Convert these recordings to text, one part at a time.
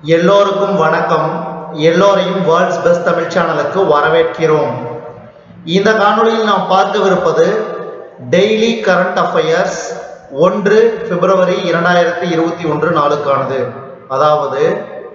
எல்லோருக்கும் வணக்கம் எல்லோரையும் வேர்ல்ட்ஸ் பெஸ்ட் தமிழ் சேனலுக்கு வரவேற்கிறோம் இந்த காணொளியில் நாம் பார்க்கவிருப்பது டெய்லி கரண்ட் அஃபயர்ஸ் ஒன்று பிப்ரவரி இரண்டாயிரத்தி இருபத்தி ஒன்று நாளுக்கானது அதாவது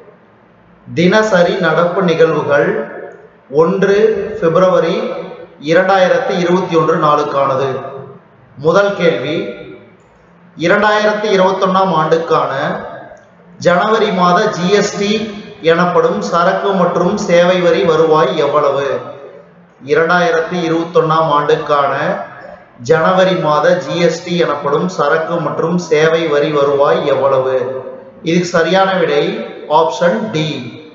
தினசரி நடப்பு நிகழ்வுகள் ஒன்று பிப்ரவரி இரண்டாயிரத்தி இருபத்தி ஒன்று நாளுக்கானது முதல் கேள்வி இரண்டாயிரத்தி இருபத்தொன்னாம் ஆண்டுக்கான ஜனவரி மாத ஜிஎஸ்டி எனப்படும் சரக்கு மற்றும் சேவை வரி வருவாய் எவ்வளவு இரண்டாயிரத்தி இருபத்தொன்னாம் ஆண்டுக்கான ஜனவரி மாத ஜிஎஸ்டி எனப்படும் சரக்கு மற்றும் சேவை வரி வருவாய் எவ்வளவு இதுக்கு சரியான விடை ஆப்ஷன் டி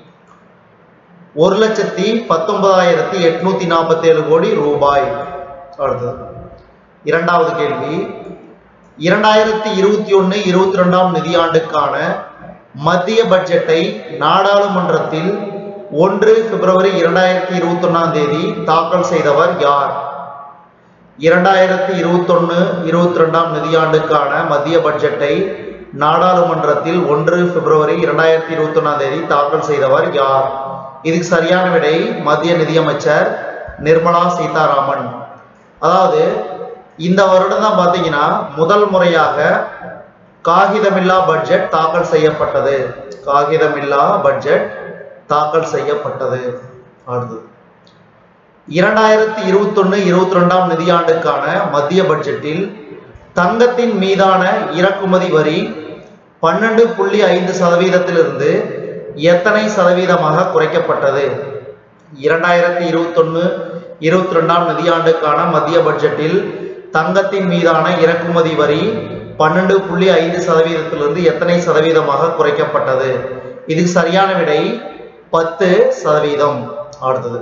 ஒரு லட்சத்தி பத்தொன்பதாயிரத்தி எட்நூத்தி நாற்பத்தி ஏழு கோடி ரூபாய் அடுத்தது இரண்டாவது கேள்வி இரண்டாயிரத்தி இருபத்தி ஒன்று இருபத்தி ரெண்டாம் நிதியாண்டுக்கான மத்திய பட்ஜெட்டை நாடாளுமன்றத்தில் ஒன்று பிப்ரவரி இரண்டாயிரத்தி இருபத்தி ஒன்னாம் தேதி தாக்கல் செய்தவர் யார் இரண்டாயிரத்தி இருபத்தொன்னு இருபத்தி ரெண்டாம் நிதியாண்டுக்கான மத்திய பட்ஜெட்டை நாடாளுமன்றத்தில் ஒன்று பிப்ரவரி இரண்டாயிரத்தி இருபத்தி ஒன்னாம் தேதி தாக்கல் செய்தவர் யார் இதுக்கு சரியான விடை மத்திய நிதியமைச்சர் நிர்மலா சீதாராமன் அதாவது இந்த வருடம் தான் பார்த்தீங்கன்னா முதல் முறையாக காகிதமில்லா பட்ஜெட் தாக்கல் செய்யப்பட்டது காகிதமில்லா பட்ஜெட் தாக்கல் செய்யப்பட்டது அடுத்தது இரண்டாயிரத்தி இருபத்தொன்னு இருபத்தி ரெண்டாம் நிதியாண்டுக்கான மத்திய பட்ஜெட்டில் தங்கத்தின் மீதான இறக்குமதி வரி பன்னெண்டு புள்ளி ஐந்து சதவீதத்திலிருந்து எத்தனை சதவீதமாக குறைக்கப்பட்டது இரண்டாயிரத்தி இருபத்தொன்னு இருபத்தி ரெண்டாம் நிதியாண்டுக்கான மத்திய பட்ஜெட்டில் தங்கத்தின் மீதான இறக்குமதி வரி பன்னெண்டு புள்ளி ஐந்து சதவீதத்திலிருந்து எத்தனை சதவீதமாக குறைக்கப்பட்டது இதுக்கு சரியான விடை பத்து சதவீதம் அடுத்தது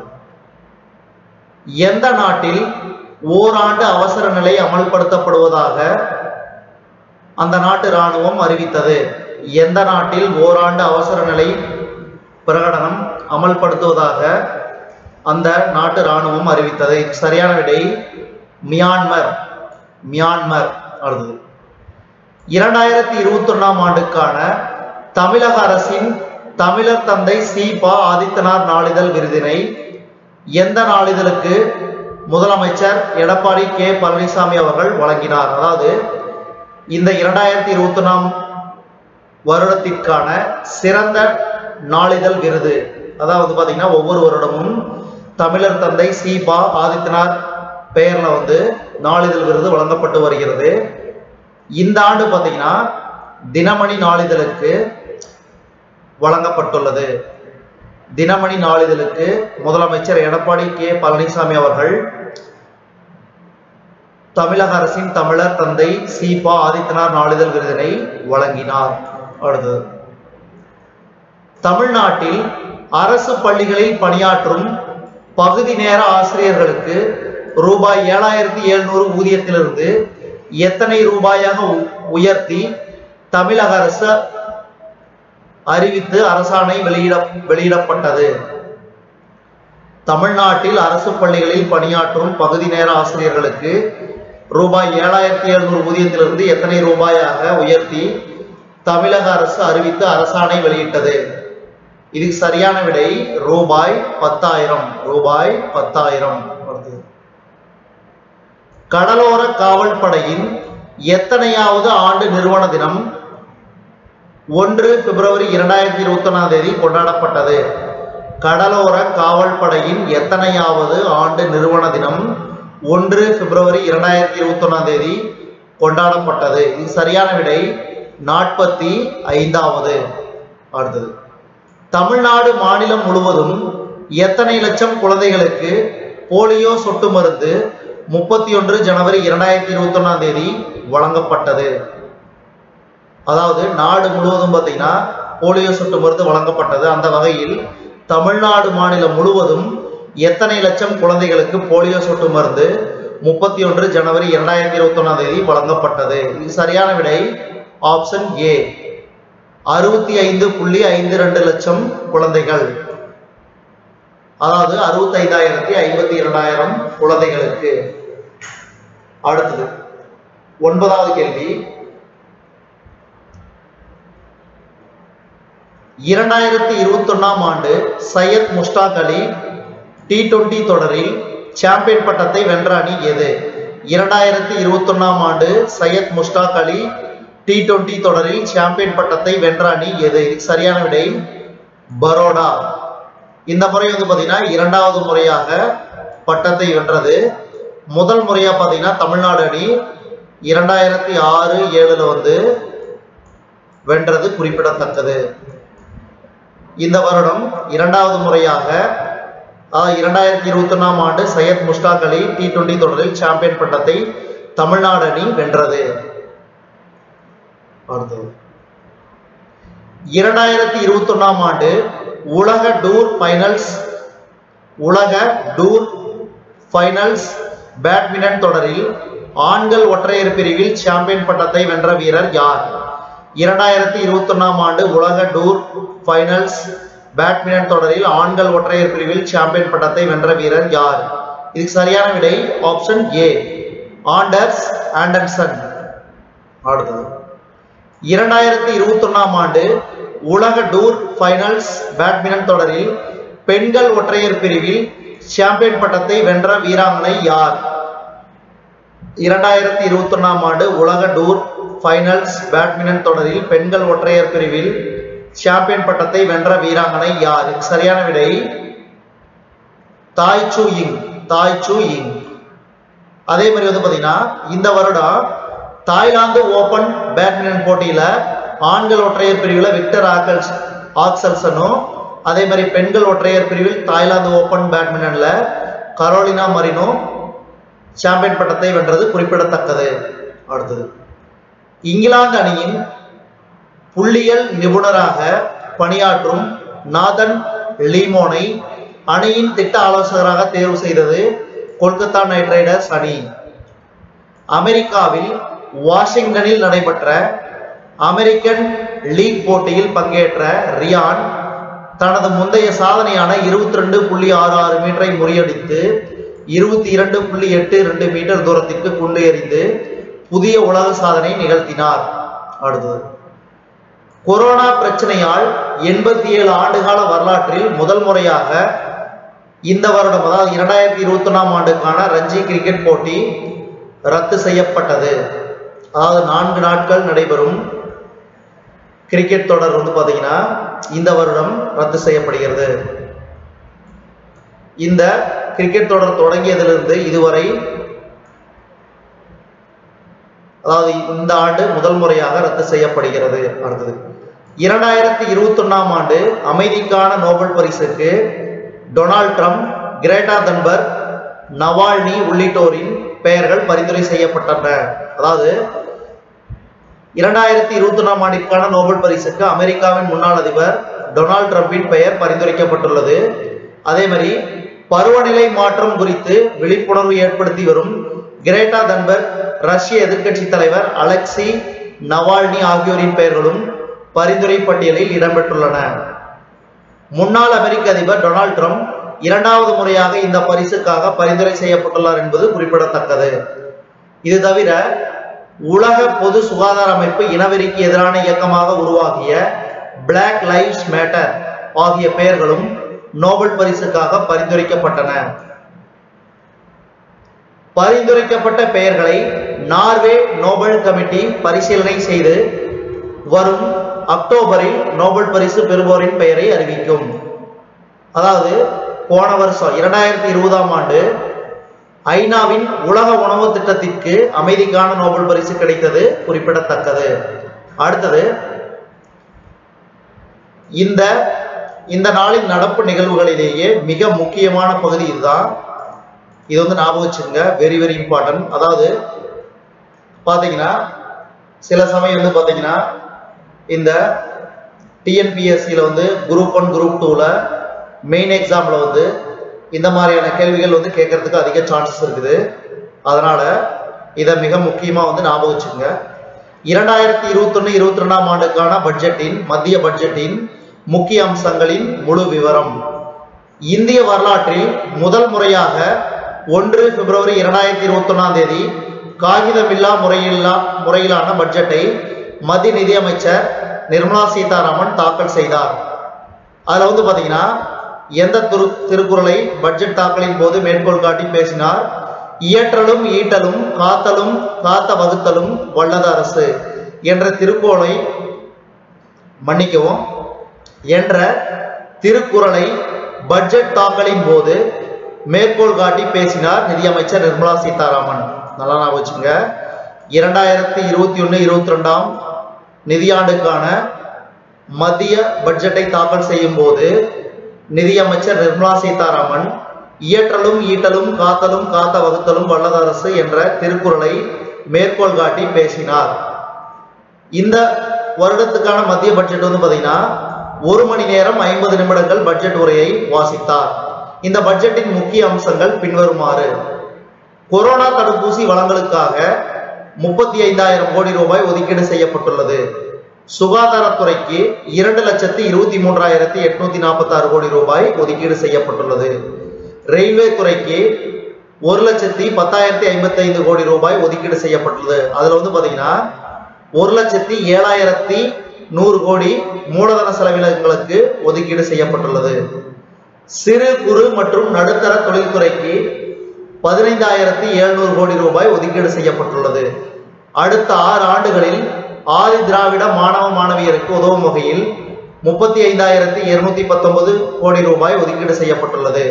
எந்த நாட்டில் ஓராண்டு அவசர நிலை அமல்படுத்தப்படுவதாக அந்த நாட்டு இராணுவம் அறிவித்தது எந்த நாட்டில் ஓராண்டு அவசர நிலை பிரகடனம் அமல்படுத்துவதாக அந்த நாட்டு இராணுவம் அறிவித்தது இதுக்கு சரியான விடை மியான்மர் மியான்மர் அடுத்தது இரண்டாயிரத்தி இருபத்தி ஒன்னாம் ஆண்டுக்கான தமிழக அரசின் தமிழர் தந்தை சீபா ஆதித்தனார் நாளிதழ் விருதினை எந்த நாளிதழுக்கு முதலமைச்சர் எடப்பாடி கே பழனிசாமி அவர்கள் வழங்கினார் அதாவது இந்த இரண்டாயிரத்தி இருபத்தி ஒன்னாம் வருடத்திற்கான சிறந்த நாளிதழ் விருது அதாவது பாத்தீங்கன்னா ஒவ்வொரு வருடமும் தமிழர் தந்தை சீபா ஆதித்தனார் பெயர்ல வந்து நாளிதழ் விருது வழங்கப்பட்டு வருகிறது இந்த ஆண்டு பார்த்தீங்கன்னா தினமணி நாளிதழுக்கு வழங்கப்பட்டுள்ளது தினமணி நாளிதழுக்கு முதலமைச்சர் எடப்பாடி கே பழனிசாமி அவர்கள் தமிழக அரசின் தமிழர் தந்தை சீபா ஆதித்தனார் நாளிதழ் விருதினை வழங்கினார் அடுத்தது தமிழ்நாட்டில் அரசு பள்ளிகளில் பணியாற்றும் பகுதி நேர ஆசிரியர்களுக்கு ரூபாய் ஏழாயிரத்தி எழுநூறு ஊதியத்திலிருந்து எத்தனை ரூபாயாக உயர்த்தி தமிழக அரசு அறிவித்து அரசாணை வெளியிட வெளியிடப்பட்டது தமிழ்நாட்டில் அரசு பள்ளிகளில் பணியாற்றும் பகுதி நேர ஆசிரியர்களுக்கு ரூபாய் ஏழாயிரத்தி எழுநூறு ஊதியத்திலிருந்து எத்தனை ரூபாயாக உயர்த்தி தமிழக அரசு அறிவித்து அரசாணை வெளியிட்டது இதுக்கு சரியான விடை ரூபாய் பத்தாயிரம் ரூபாய் பத்தாயிரம் கடலோர காவல் படையின் எத்தனையாவது ஆண்டு நிறுவன தினம் ஒன்று பிப்ரவரி இரண்டாயிரத்தி இருபத்தி ஒன்னாம் தேதி கொண்டாடப்பட்டது கடலோர காவல் படையின் எத்தனையாவது ஆண்டு நிறுவன தினம் ஒன்று பிப்ரவரி இரண்டாயிரத்தி இருபத்தி ஒன்னாம் தேதி கொண்டாடப்பட்டது இது சரியான விடை நாற்பத்தி ஐந்தாவது அடுத்தது தமிழ்நாடு மாநிலம் முழுவதும் எத்தனை லட்சம் குழந்தைகளுக்கு போலியோ சொட்டு மருந்து முப்பத்தி ஒன்று ஜனவரி இரண்டாயிரத்தி இருபத்தி ஒன்னாம் தேதி வழங்கப்பட்டது அதாவது நாடு முழுவதும் பார்த்தீங்கன்னா போலியோ சொட்டு மருந்து வழங்கப்பட்டது அந்த வகையில் தமிழ்நாடு மாநிலம் முழுவதும் எத்தனை லட்சம் குழந்தைகளுக்கு போலியோ சொட்டு மருந்து முப்பத்தி ஒன்று ஜனவரி இரண்டாயிரத்தி இருபத்தி ஒன்னாம் தேதி வழங்கப்பட்டது இது சரியான விடை ஆப்ஷன் ஏ அறுபத்தி ஐந்து புள்ளி ஐந்து ரெண்டு லட்சம் குழந்தைகள் அதாவது அறுபத்தி ஐந்தாயிரத்தி ஐம்பத்தி இரண்டாயிரம் குழந்தைகளுக்கு அடுத்தது ஒன்பதாவது கேள்வி இரண்டாயிரத்தி இருபத்தொன்னாம் ஆண்டு சையத் முஷ்டாக் அலி டி டுவெண்டி தொடரில் சாம்பியன் பட்டத்தை வென்ற அணி எது இரண்டாயிரத்தி இருபத்தொன்னாம் ஆண்டு சையத் முஷ்டாக் அலி டி டுவெண்டி தொடரில் சாம்பியன் பட்டத்தை வென்ற அணி எது இதுக்கு சரியான விடை பரோடா இந்த முறை வந்து பார்த்தீங்கன்னா இரண்டாவது முறையாக பட்டத்தை வென்றது முதல் முறையா பார்த்தீங்கன்னா தமிழ்நாடு அணி இரண்டாயிரத்தி ஆறு ஏழுல வந்து வென்றது குறிப்பிடத்தக்கது இந்த வருடம் இரண்டாவது முறையாக அதாவது இரண்டாயிரத்தி இருபத்தி ஒன்றாம் ஆண்டு சையத் முஷ்டாக் அலி டி டுவெண்டி தொடரில் சாம்பியன் பட்டத்தை தமிழ்நாடு அணி வென்றது அடுத்தது இரண்டாயிரத்தி இருபத்தி ஒன்றாம் ஆண்டு உலக டூர் ஃபைனல்ஸ் உலக டூர் ஃபைனல்ஸ் பேட்மிண்டன் தொடரில் ஆண்கள் ஒற்றையர் பிரிவில் சாம்பியன் பட்டத்தை வென்ற வீரர் யார் இரண்டாயிரத்தி இருபத்தி ஒன்றாம் ஆண்டு உலக டூர் ஃபைனல்ஸ் பேட்மிண்டன் தொடரில் ஆண்கள் ஒற்றையர் பிரிவில் சாம்பியன் பட்டத்தை வென்ற வீரர் யார் இதுக்கு சரியான விடை ஆப்ஷன் ஏ ஆண்டர்ஸ் ஆண்டர்சன் அடுத்தது இரண்டாயிரத்தி இருபத்தி ஒன்றாம் ஆண்டு உலக டூர் ஃபைனல்ஸ் பேட்மிண்டன் தொடரில் பெண்கள் ஒற்றையர் பிரிவில் சாம்பியன் பட்டத்தை வென்ற வீராங்கனை யார் இரண்டாயிரத்தி இருபத்தி ஒன்றாம் ஆண்டு உலக டூர் ஃபைனல்ஸ் பேட்மிண்டன் தொடரில் பெண்கள் ஒற்றையர் பிரிவில் சாம்பியன் பட்டத்தை வென்ற வீராங்கனை யார் இதுக்கு சரியான விடை தாய் சூ இங் தாய் சூ இங் அதே மாதிரி வந்து பாத்தீங்கன்னா இந்த வருடம் தாய்லாந்து ஓபன் பேட்மிண்டன் போட்டியில ஆண்கள் ஒற்றையர் பிரிவில் விக்டர் ஆக்கல்ஸ் ஆக்சல்சனும் அதே மாதிரி பெண்கள் ஒற்றையர் பிரிவில் தாய்லாந்து ஓபன் பேட்மிண்டன்ல கரோலினா மரினோ சாம்பியன் பட்டத்தை வென்றது குறிப்பிடத்தக்கது அடுத்தது இங்கிலாந்து அணியின் புள்ளியியல் நிபுணராக பணியாற்றும் நாதன் லீமோனை அணியின் திட்ட ஆலோசகராக தேர்வு செய்தது கொல்கத்தா நைட் ரைடர்ஸ் அணி அமெரிக்காவில் வாஷிங்டனில் நடைபெற்ற அமெரிக்கன் லீக் போட்டியில் பங்கேற்ற ரியான் தனது முந்தைய சாதனையான இருபத்தி ரெண்டு புள்ளி ஆறு ஆறு மீட்டரை முறியடித்து இருபத்தி இரண்டு புள்ளி எட்டு ரெண்டு மீட்டர் தூரத்திற்கு குண்டு எறிந்து புதிய உலக சாதனை நிகழ்த்தினார் அடுத்தது கொரோனா பிரச்சனையால் எண்பத்தி ஏழு ஆண்டுகால வரலாற்றில் முதல் முறையாக இந்த வருடம் அதாவது இரண்டாயிரத்தி இருபத்தி ஒன்றாம் ஆண்டுக்கான ரஞ்சி கிரிக்கெட் போட்டி ரத்து செய்யப்பட்டது அதாவது நான்கு நாட்கள் நடைபெறும் கிரிக்கெட் தொடர் வந்து பார்த்தீங்கன்னா இந்த வருடம் ரத்து செய்யப்படுகிறது இந்த கிரிக்கெட் தொடர் தொடங்கியதிலிருந்து இதுவரை அதாவது இந்த ஆண்டு முதல் முறையாக ரத்து செய்யப்படுகிறது அடுத்தது இரண்டாயிரத்தி இருபத்தி ஒன்னாம் ஆண்டு அமைதிக்கான நோபல் பரிசுக்கு Donald Trump Greta Thunberg Navalny உள்ளிட்டோரின் பெயர்கள் பரிந்துரை செய்யப்பட்டன அதாவது இரண்டாயிரத்தி இருபத்தி ஒன்றாம் ஆண்டிற்கான நோபல் பரிசுக்கு அமெரிக்காவின் முன்னாள் அதிபர் டொனால்ட் ட்ரம்பின் பெயர் பரிந்துரைக்கப்பட்டுள்ளது அதே மாதிரி பருவநிலை மாற்றம் குறித்து விழிப்புணர்வு ஏற்படுத்தி வரும் கிரேட்டா தன்பர்க் ரஷ்ய எதிர்க்கட்சி தலைவர் அலெக்சி நவால்னி ஆகியோரின் பெயர்களும் பரிந்துரை பட்டியலில் இடம்பெற்றுள்ளன முன்னாள் அமெரிக்க அதிபர் டொனால்ட் ட்ரம்ப் இரண்டாவது முறையாக இந்த பரிசுக்காக பரிந்துரை செய்யப்பட்டுள்ளார் என்பது குறிப்பிடத்தக்கது இது தவிர உலக பொது சுகாதார அமைப்பு இனவெறிக்கு எதிரான இயக்கமாக உருவாகிய பிளாக் லைவ்ஸ் மேட்டர் ஆகிய பெயர்களும் நோபல் பரிசுக்காக பரிந்துரைக்கப்பட்டன பரிந்துரைக்கப்பட்ட பெயர்களை நார்வே நோபல் கமிட்டி பரிசீலனை செய்து வரும் அக்டோபரில் நோபல் பரிசு பெறுவோரின் பெயரை அறிவிக்கும் அதாவது போன வருஷம் இரண்டாயிரத்தி இருபதாம் ஆண்டு ஐநாவின் உலக உணவு திட்டத்திற்கு அமைதிக்கான நோபல் பரிசு கிடைத்தது குறிப்பிடத்தக்கது அடுத்தது இந்த இந்த நாளின் நடப்பு நிகழ்வுகளிலேயே மிக முக்கியமான பகுதி இதுதான் இது வந்து ஞாபகம் வச்சுங்க வெரி வெரி இம்பார்ட்டன்ட் அதாவது பார்த்தீங்கன்னா சில சமயம் வந்து பார்த்தீங்கன்னா இந்த டிஎன்பிஎஸ்சியில் வந்து குரூப் ஒன் குரூப் டூவில் மெயின் எக்ஸாமில் வந்து இந்த மாதிரியான கேள்விகள் வந்து கேட்கறதுக்கு அதிக சான்சஸ் இருக்குது அதனால இதை மிக முக்கியமாக வந்து ஞாபகம் வச்சுங்க இரண்டாயிரத்தி இருபத்தொன்னு இருபத்தி ரெண்டாம் ஆண்டுக்கான பட்ஜெட்டின் மத்திய பட்ஜெட்டின் முக்கிய அம்சங்களின் முழு விவரம் இந்திய வரலாற்றில் முதல் முறையாக ஒன்று பிப்ரவரி இரண்டாயிரத்தி இருபத்தி ஒன்னாம் தேதி காகிதமில்லா முறையில்லா முறையிலான பட்ஜெட்டை மத்திய நிதியமைச்சர் நிர்மலா சீதாராமன் தாக்கல் செய்தார் அதுல வந்து பாத்தீங்கன்னா எந்த திரு திருக்குறளை பட்ஜெட் தாக்கலின் போது மேற்கோள் காட்டி பேசினார் இயற்றலும் ஈட்டலும் காத்தலும் காத்த வகுத்தலும் வல்லது அரசு என்ற திருக்குறளை மன்னிக்கவும் என்ற திருக்குறளை பட்ஜெட் தாக்கலின் போது மேற்கோள் காட்டி பேசினார் நிதியமைச்சர் நிர்மலா சீதாராமன் நல்லா ஞாபகம் வச்சுங்க இரண்டாயிரத்தி இருபத்தி ஒன்று இருபத்தி ரெண்டாம் நிதியாண்டுக்கான மத்திய பட்ஜெட்டை தாக்கல் செய்யும் போது நிதியமைச்சர் நிர்மலா சீதாராமன் இயற்றலும் ஈட்டலும் காத்தலும் காத்த வகுத்தலும் வல்லது அரசு என்ற திருக்குறளை மேற்கோள் காட்டி பேசினார் இந்த வருடத்துக்கான மத்திய பட்ஜெட் வந்து பாத்தீங்கன்னா ஒரு மணி நேரம் ஐம்பது நிமிடங்கள் பட்ஜெட் உரையை வாசித்தார் இந்த பட்ஜெட்டின் முக்கிய அம்சங்கள் பின்வருமாறு கொரோனா தடுப்பூசி வழங்கலுக்காக முப்பத்தி ஐந்தாயிரம் கோடி ரூபாய் ஒதுக்கீடு செய்யப்பட்டுள்ளது சுகாதாரத்துறைக்கு இரண்டு லட்சத்தி இருபத்தி மூன்றாயிரத்தி எட்நூத்தி நாற்பத்தி ஆறு கோடி ரூபாய் ஒதுக்கீடு செய்யப்பட்டுள்ளது ரயில்வே துறைக்கு ஒரு லட்சத்தி பத்தாயிரத்தி ஐம்பத்தி ஐந்து கோடி ரூபாய் ஒதுக்கீடு செய்யப்பட்டுள்ளது அதுல வந்து பாத்தீங்கன்னா ஒரு லட்சத்தி ஏழாயிரத்தி நூறு கோடி மூலதன செலவினங்களுக்கு ஒதுக்கீடு செய்யப்பட்டுள்ளது சிறு குறு மற்றும் நடுத்தர தொழில்துறைக்கு பதினைந்தாயிரத்தி எழுநூறு கோடி ரூபாய் ஒதுக்கீடு செய்யப்பட்டுள்ளது அடுத்த ஆறு ஆண்டுகளில் ஆதி திராவிட மாணவ மாணவியருக்கு உதவும் வகையில் முப்பத்தி ஐந்தாயிரத்தி இருநூத்தி பத்தொன்பது கோடி ரூபாய் ஒதுக்கீடு செய்யப்பட்டுள்ளது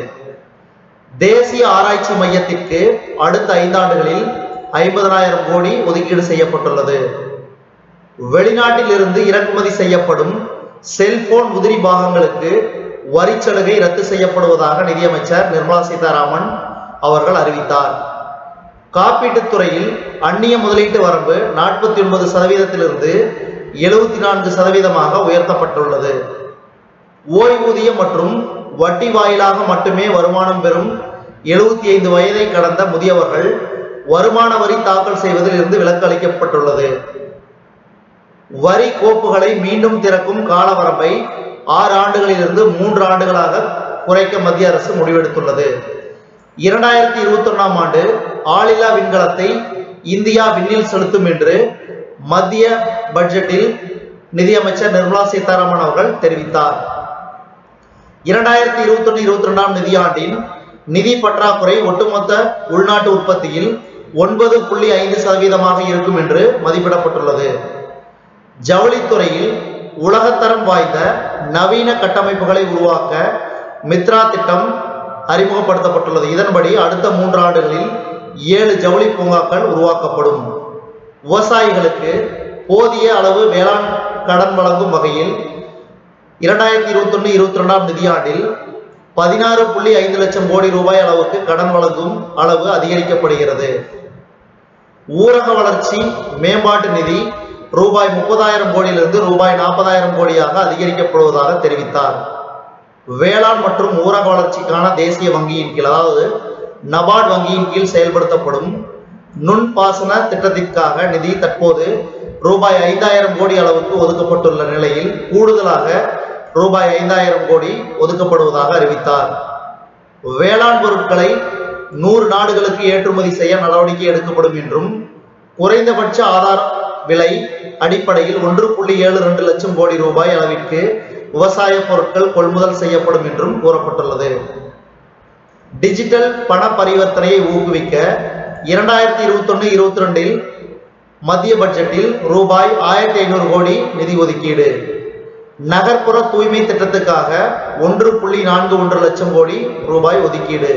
தேசிய ஆராய்ச்சி மையத்திற்கு அடுத்த ஐந்தாண்டுகளில் ஐம்பதனாயிரம் கோடி ஒதுக்கீடு செய்யப்பட்டுள்ளது வெளிநாட்டில் இருந்து இறக்குமதி செய்யப்படும் செல்போன் உதிரி பாகங்களுக்கு வரிச்சலுகை ரத்து செய்யப்படுவதாக நிதியமைச்சர் நிர்மலா சீதாராமன் அவர்கள் அறிவித்தார் காப்பீட்டுத் துறையில் அந்நிய முதலீட்டு வரம்பு நாற்பத்தி ஒன்பது சதவீதத்திலிருந்து எழுபத்தி நான்கு சதவீதமாக உயர்த்தப்பட்டுள்ளது ஓய்வூதியம் மற்றும் வட்டி வாயிலாக மட்டுமே வருமானம் பெறும் எழுபத்தி ஐந்து வயதை கடந்த முதியவர்கள் வருமான வரி தாக்கல் செய்வதில் இருந்து விலக்கு அளிக்கப்பட்டுள்ளது வரி கோப்புகளை மீண்டும் திறக்கும் கால வரம்பை ஆறு ஆண்டுகளிலிருந்து மூன்று ஆண்டுகளாக குறைக்க மத்திய அரசு முடிவெடுத்துள்ளது இரண்டாயிரத்தி இருபத்தி ஒன்னாம் ஆண்டு ஆளில்லா விண்கலத்தை இந்தியா விண்ணில் செலுத்தும் என்று மத்திய பட்ஜெட்டில் நிதியமைச்சர் நிர்மலா சீதாராமன் அவர்கள் தெரிவித்தார் இரண்டாயிரத்தி இருபத்தி ஒன்று இருபத்தி ரெண்டாம் நிதியாண்டின் நிதி பற்றாக்குறை ஒட்டுமொத்த உள்நாட்டு உற்பத்தியில் ஒன்பது புள்ளி ஐந்து சதவீதமாக இருக்கும் என்று மதிப்பிடப்பட்டுள்ளது ஜவுளித்துறையில் உலகத்தரம் வாய்ந்த நவீன கட்டமைப்புகளை உருவாக்க மித்ரா திட்டம் அறிமுகப்படுத்தப்பட்டுள்ளது இதன்படி அடுத்த மூன்று ஆண்டுகளில் ஏழு ஜவுளி பூங்காக்கள் உருவாக்கப்படும் விவசாயிகளுக்கு போதிய அளவு வேளாண் கடன் வழங்கும் வகையில் இரண்டாயிரத்தி இருபத்தி ஒன்று இருபத்தி ரெண்டாம் நிதியாண்டில் பதினாறு புள்ளி ஐந்து லட்சம் கோடி ரூபாய் அளவுக்கு கடன் வழங்கும் அளவு அதிகரிக்கப்படுகிறது ஊரக வளர்ச்சி மேம்பாட்டு நிதி ரூபாய் முப்பதாயிரம் கோடியிலிருந்து ரூபாய் நாற்பதாயிரம் கோடியாக அதிகரிக்கப்படுவதாக தெரிவித்தார் வேளாண் மற்றும் ஊரக வளர்ச்சிக்கான தேசிய வங்கியின் கீழ் அதாவது நபார்ட் வங்கியின் கீழ் செயல்படுத்தப்படும் நுண் பாசன திட்டத்திற்காக நிதி தற்போது ரூபாய் ஐந்தாயிரம் கோடி அளவுக்கு ஒதுக்கப்பட்டுள்ள நிலையில் கூடுதலாக ரூபாய் ஐந்தாயிரம் கோடி ஒதுக்கப்படுவதாக அறிவித்தார் வேளாண் பொருட்களை நூறு நாடுகளுக்கு ஏற்றுமதி செய்ய நடவடிக்கை எடுக்கப்படும் என்றும் குறைந்தபட்ச ஆதார விலை அடிப்படையில் ஒன்று புள்ளி ஏழு ரெண்டு லட்சம் கோடி ரூபாய் அளவிற்கு விவசாய பொருட்கள் கொள்முதல் செய்யப்படும் என்றும் கூறப்பட்டுள்ளது டிஜிட்டல் பண பரிவர்த்தனையை ஊக்குவிக்க இரண்டாயிரத்தி இருபத்தி ஒன்று இருபத்தி ரெண்டில் மத்திய பட்ஜெட்டில் ரூபாய் ஆயிரத்தி ஐநூறு கோடி நிதி ஒதுக்கீடு நகர்ப்புற தூய்மை திட்டத்துக்காக ஒன்று புள்ளி நான்கு ஒன்று லட்சம் கோடி ரூபாய் ஒதுக்கீடு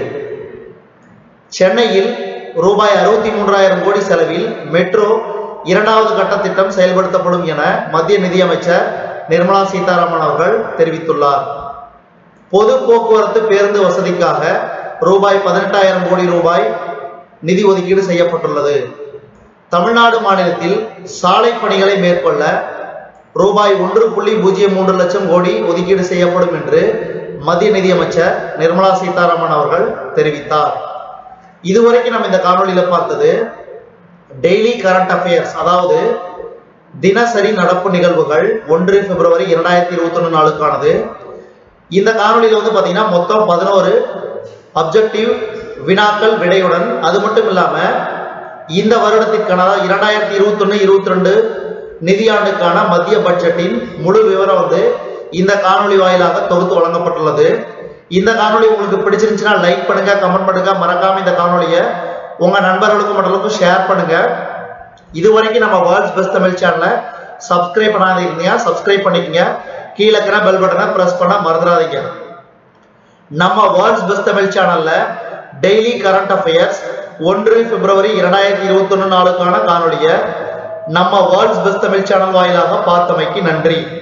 சென்னையில் ரூபாய் அறுபத்தி மூன்றாயிரம் கோடி செலவில் மெட்ரோ இரண்டாவது கட்ட திட்டம் செயல்படுத்தப்படும் என மத்திய நிதியமைச்சர் நிர்மலா சீதாராமன் அவர்கள் தெரிவித்துள்ளார் பொது போக்குவரத்து பேருந்து வசதிக்காக ரூபாய் பதினெட்டாயிரம் கோடி ரூபாய் நிதி ஒதுக்கீடு செய்யப்பட்டுள்ளது தமிழ்நாடு மாநிலத்தில் சாலை பணிகளை மேற்கொள்ள ரூபாய் ஒன்று புள்ளி பூஜ்ஜியம் மூன்று லட்சம் கோடி ஒதுக்கீடு செய்யப்படும் என்று மத்திய நிதியமைச்சர் நிர்மலா சீதாராமன் அவர்கள் தெரிவித்தார் இதுவரைக்கும் நம்ம இந்த காணொளியில பார்த்தது டெய்லி கரண்ட் அஃபேர்ஸ் அதாவது தினசரி நடப்பு நிகழ்வுகள் ஒன்று பிப்ரவரி இரண்டாயிரத்தி இருபத்தி ஒன்று நாளுக்கானது இந்த காணொளியில வந்து பாத்தீங்கன்னா மொத்தம் பதினோரு அப்ஜெக்டிவ் வினாக்கள் விடையுடன் அது மட்டும் இல்லாம இந்த வருடத்திற்கான அதாவது இரண்டாயிரத்தி இருபத்தி ஒன்று இருபத்தி ரெண்டு நிதியாண்டுக்கான மத்திய பட்ஜெட்டின் முழு விவரம் வந்து இந்த காணொளி வாயிலாக தொகுத்து வழங்கப்பட்டுள்ளது இந்த காணொளி உங்களுக்கு பிடிச்சிருந்துச்சுன்னா லைக் பண்ணுங்க கமெண்ட் பண்ணுங்க மறக்காம இந்த காணொளியை உங்க நண்பர்களுக்கும் மற்றவங்களுக்கும் ஷேர் பண்ணுங்க இது வரைக்கும் நம்ம வேர்ல்ட்ஸ் பெஸ்ட் தமிழ் சேனலை சப்ஸ்கிரைப் பண்ணாதீங்க சப்ஸ்கிரைப் பண்ணிக்கங்க கீழே இருக்கிற பெல் பட்டனை பிரஸ் பண்ண மறந்துடாதீங்க நம்ம வேர்ல்ட்ஸ் பெஸ்ட் தமிழ் சேனல்ல டெய்லி கரண்ட் அஃபேர்ஸ் ஒன்று பிப்ரவரி இரண்டாயிரத்தி இருபத்தி ஒன்னு நாளுக்கான காணொலியை நம்ம வேர்ல்ட்ஸ் பெஸ்ட் தமிழ் சேனல் வாயிலாக பார்த்தமைக்கு நன்றி